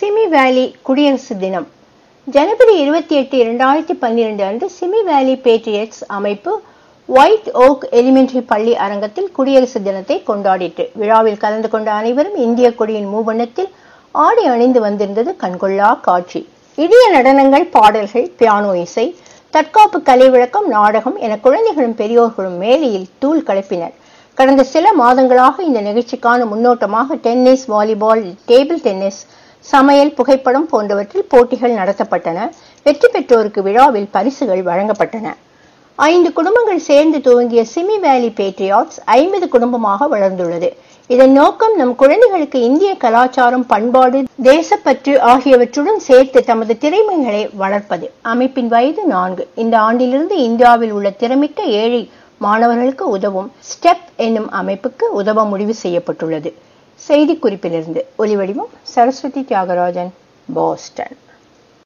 சிமி வேலி குடியரசு தினம் ஜனவரி இருபத்தி எட்டு இரண்டாயிரத்தி பன்னிரண்டு அன்று சிமி வேலி பேட்ரியட்ஸ் அமைப்பு ஒயிட் ஓக் எலிமெண்டரி பள்ளி அரங்கத்தில் குடியரசு தினத்தை கொண்டாடிற்று விழாவில் கலந்து கொண்ட அனைவரும் இந்திய கொடியின் மூவண்ணத்தில் ஆடை அணிந்து வந்திருந்தது கண்கொள்ளா காட்சி இடிய நடனங்கள் பாடல்கள் பியானோ இசை தற்காப்பு கலை விளக்கம் நாடகம் என குழந்தைகளும் பெரியோர்களும் மேலையில் தூள் கலப்பினர் கடந்த சில மாதங்களாக இந்த நிகழ்ச்சிக்கான முன்னோட்டமாக டென்னிஸ் வாலிபால் டேபிள் டென்னிஸ் சமையல் புகைப்படம் போன்றவற்றில் போட்டிகள் நடத்தப்பட்டன வெற்றி பெற்றோருக்கு விழாவில் பரிசுகள் வழங்கப்பட்டன ஐந்து குடும்பங்கள் சேர்ந்து துவங்கிய சிமி வேலி பேட்ரியாட்ஸ் ஐம்பது குடும்பமாக வளர்ந்துள்ளது இதன் நோக்கம் நம் குழந்தைகளுக்கு இந்திய கலாச்சாரம் பண்பாடு தேசப்பற்று ஆகியவற்றுடன் சேர்த்து தமது திறமைகளை வளர்ப்பது அமைப்பின் வயது நான்கு இந்த ஆண்டிலிருந்து இந்தியாவில் உள்ள திறமிக்க ஏழை மாணவர்களுக்கு உதவும் ஸ்டெப் என்னும் அமைப்புக்கு உதவ முடிவு செய்யப்பட்டுள்ளது செய்திக்குறிப்பிலிருந்து ஒலிவடிவம் சரஸ்வதி தியாகராஜன் பாஸ்டன்